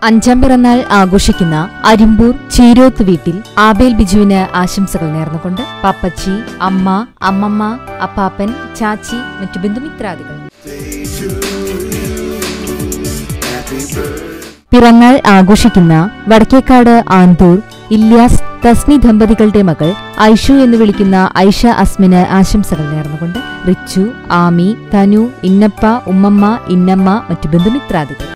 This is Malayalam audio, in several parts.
അഞ്ചാം പിറന്നാൾ ആഘോഷിക്കുന്ന അരിമ്പൂർ ചീരോത്ത് വീട്ടിൽ ആബേൽ ബിജുവിന് ആശംസകൾ നേർന്നുകൊണ്ട് പപ്പച്ചി അമ്മ അമ്മമ്മ അപ്പാപ്പൻ ചാച്ചി മറ്റു ബന്ധുമിത്രാദികൾ പിറന്നാൾ ആഘോഷിക്കുന്ന വടക്കേക്കാട് ആന്തൂർ ഇല്യാസ് തസ്നി ദമ്പതികളുടെ മകൾ ഐഷു എന്ന് വിളിക്കുന്ന ഐഷ അസ്മിന് ആശംസകൾ നേർന്നുകൊണ്ട് റിച്ചു ആമി തനു ഇന്നപ്പ ഉമ്മമ്മ ഇന്നമ്മ മറ്റു ബന്ധുമിത്രാദികൾ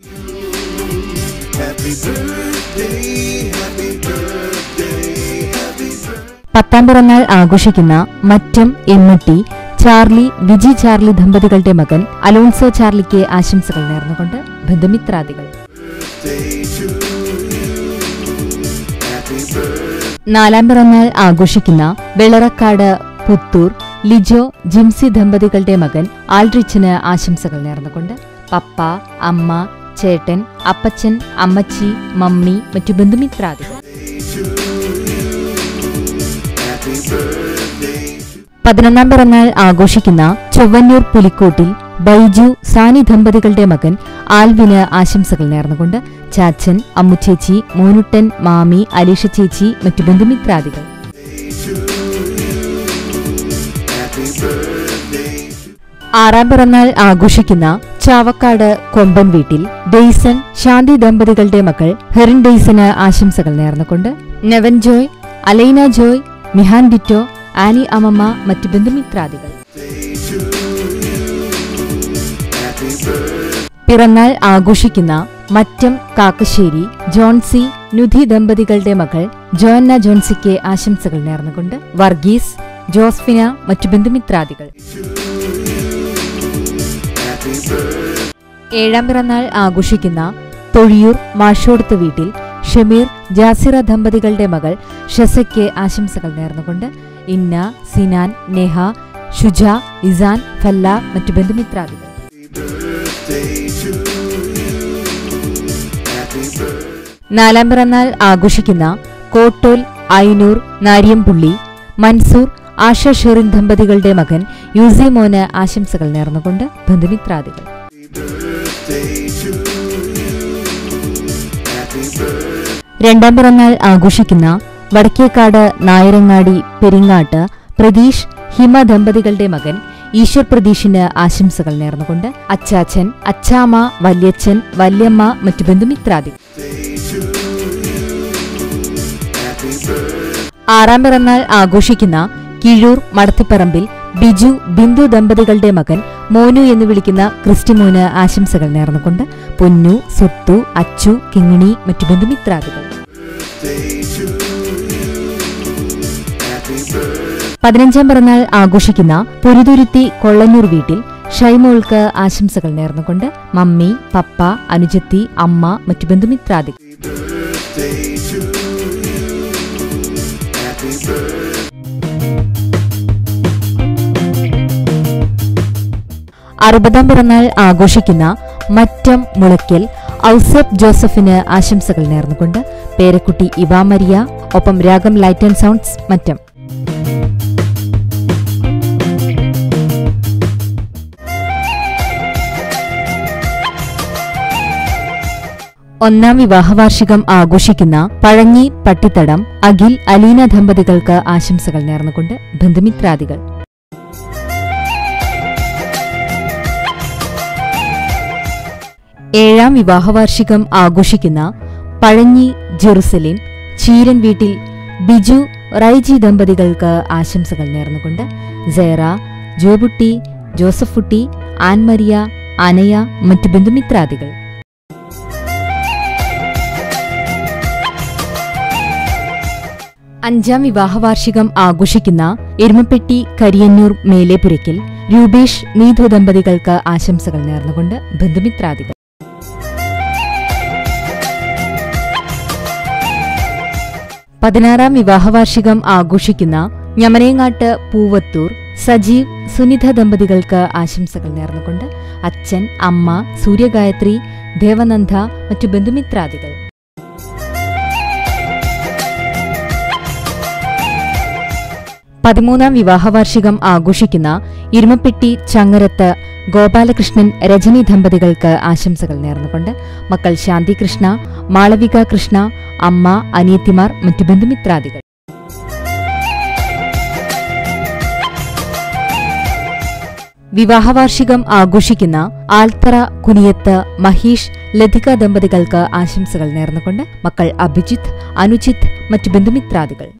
പത്താം പിറന്നാൾ ആഘോഷിക്കുന്ന മറ്റം എമ്മട്ടി ചാർലി വിജി ചാർലി ദമ്പതികളുടെ മകൻ അലോൺസോ ചാർലിക്ക് ആശംസകൾ നേർന്നുകൊണ്ട് ബന്ധുമിത്രാദികൾ നാലാം പിറന്നാൾ ആഘോഷിക്കുന്ന വെളറക്കാട് പുത്തൂർ ലിജോ ജിംസി ദമ്പതികളുടെ മകൻ ആൽറിച്ചിന് ആശംസകൾ നേർന്നുകൊണ്ട് പപ്പ അമ്മ ചേട്ടൻ അപ്പച്ചൻ അമ്മച്ചി മമ്മി മറ്റു ബന്ധുമിത്രാദികൾ പതിനൊന്നാം പിറന്നാൾ ആഘോഷിക്കുന്ന ചൊവ്വന്നൂർ പുലിക്കോട്ടിൽ ബൈജു സാനി ദമ്പതികളുടെ മകൻ ആൽവിന് ആശംസകൾ നേർന്നുകൊണ്ട് ചാച്ചൻ അമ്മുച്ചേച്ചി മോനുട്ടൻ മാമി അലീഷ ചേച്ചി മറ്റു ബന്ധുമിത്രാദികൾ ആറാം പിറന്നാൾ ആഘോഷിക്കുന്ന ചാവക്കാട് കൊമ്പൻ വീട്ടിൽ ഡെയ്സൺ ശാന്തി ദമ്പതികളുടെ മകൾ ഹെറിൻ ഡെയ്സന് ആശംസകൾ നേർന്നുകൊണ്ട് നെവൻ ജോയ് അലൈന ജോയ് മിഹാൻ ഡിറ്റോ ആനി അമ്മമ്മ മറ്റു ബന്ധുമിത്രാദികൾ പിറന്നാൾ ആഘോഷിക്കുന്ന മറ്റം കാക്കശ്ശേരി ജോൺസി നുധി ദമ്പതികളുടെ മകൾ ജോന്ന ജോൺസിക്ക് ആശംസകൾ നേർന്നുകൊണ്ട് വർഗീസ് ജോസ്ഫിന മറ്റു ബന്ധുമിത്രാദികൾ ഏഴാം പിറന്നാൾ ആഘോഷിക്കുന്ന തൊഴിയൂർ മാഷോടുത്ത വീട്ടിൽ ഷമീർ ജാസിറ ദമ്പതികളുടെ മകൾ ഷസയ്ക്ക് ആശംസകൾ നേർന്നുകൊണ്ട് ഇന്ന സിനാൻ നെഹ ഷുജ ഇസാൻ ഫല്ല മറ്റു ബന്ധുമിത്രാദികൾ നാലാം പിറന്നാൾ ആഘോഷിക്കുന്ന കോട്ടോൽ ഐനൂർ നാരിയംപുള്ളി മൻസൂർ ആശ ഷെറിൻ ദമ്പതികളുടെ മകൻ യൂസിമോന് ആശംസകൾ നേർന്നുകൊണ്ട് ബന്ധുമിത്രാദികൾ രണ്ടാം പിറന്നാൾ ആഘോഷിക്കുന്ന വടക്കേക്കാട് നായരങ്ങാടി പെരിങ്ങാട്ട് പ്രതീഷ് ഹിമ ദമ്പതികളുടെ മകൻ ഈശ്വർ പ്രതീഷിന് ആശംസകൾ നേർന്നുകൊണ്ട് അച്ചാച്ചൻ അച്ചാമ്മ വല്യച്ഛൻ വല്യമ്മ മറ്റു ബന്ധുമിത്രാദികൾ ആറാം പിറന്നാൾ ആഘോഷിക്കുന്ന കിഴൂർ മടത്തിപ്പറമ്പിൽ ബിജു ബിന്ദു ദമ്പതികളുടെ മകൻ മോനു എന്ന് വിളിക്കുന്ന ക്രിസ്റ്റിമോന് ആശംസകൾ നേർന്നുകൊണ്ട് പൊന്നു സുത്തു അച്ചു കിങ്ങിണി മറ്റു ബന്ധുമിത്രാദികൾ പതിനഞ്ചാം പിറന്നാൾ ആഘോഷിക്കുന്ന പൊരുതുരുത്തി കൊള്ളന്നൂർ വീട്ടിൽ ഷൈമോൾക്ക് ആശംസകൾ നേർന്നുകൊണ്ട് മമ്മി പപ്പ അനുജത്തി അമ്മ മറ്റു ബന്ധുമിത്രാദികൾ അറുപതാം പിറന്നാൾ ആഘോഷിക്കുന്ന മറ്റം മുളയ്ക്കൽ ഔസഫ് ജോസഫിന് ആശംസകൾ നേർന്നുകൊണ്ട് പേരക്കുട്ടി ഇവാമരിയ ഒപ്പം രാഗം ലൈറ്റ് ആൻഡ് സൗണ്ട്സ് മറ്റം ഒന്നാം വിവാഹവാർഷികം ആഘോഷിക്കുന്ന പഴഞ്ഞി പട്ടിത്തടം അഖിൽ അലീന ദമ്പതികൾക്ക് ആശംസകൾ നേർന്നുകൊണ്ട് ബന്ധുമിത്രാദികൾ ഏഴാം വിവാഹവാർഷികം ആഘോഷിക്കുന്ന പഴഞ്ഞി ജെറുസലേം ചീരൻ വീട്ടിൽ ബിജു റൈജി ദമ്പതികൾക്ക് ആശംസകൾ നേർന്നുകൊണ്ട് സേറ ജോബുട്ടി ജോസഫുട്ടി ആൻമരിയ അനയ മറ്റു ബന്ധുമിത്രാദികൾ അഞ്ചാം വിവാഹവാർഷികം ആഘോഷിക്കുന്ന എരുമപ്പെട്ടി കരിയന്നൂർ മേലേപുരയ്ക്കൽ രൂപേഷ് നീതു ദമ്പതികൾക്ക് ആശംസകൾ നേർന്നുകൊണ്ട് ബന്ധുമിത്രാദികൾ പതിനാറാം വിവാഹവാർഷികം ആഘോഷിക്കുന്ന ഞമനേങ്ങാട്ട് പൂവത്തൂർ സജീവ് സുനിത ദമ്പതികൾക്ക് ആശംസകൾ നേർന്നുകൊണ്ട് അച്ഛൻ അമ്മ സൂര്യഗായത്രി ദേവനന്ദ മറ്റു ബന്ധുമിത്രാദികൾ പതിമൂന്നാം വിവാഹവാർഷികം ആഘോഷിക്കുന്ന ഇരുമപ്പെട്ടി ചങ്ങരത്ത് ഗോപാലകൃഷ്ണൻ രജനി ദമ്പതികൾക്ക് ആശംസകൾ നേർന്നുകൊണ്ട് മക്കൾ ശാന്തി കൃഷ്ണ മാളവിക കൃഷ്ണ അമ്മ അനിയത്തിമാർ മറ്റു ബന്ധുമിത്രാദികൾ വിവാഹവാർഷികം ആഘോഷിക്കുന്ന ആൽത്തറ കുനിയത്ത് മഹീഷ് ലതിക ദമ്പതികൾക്ക് ആശംസകൾ നേർന്നുകൊണ്ട് മക്കൾ അഭിജിത്ത് അനുജിത്ത് മറ്റു ബന്ധുമിത്രാദികൾ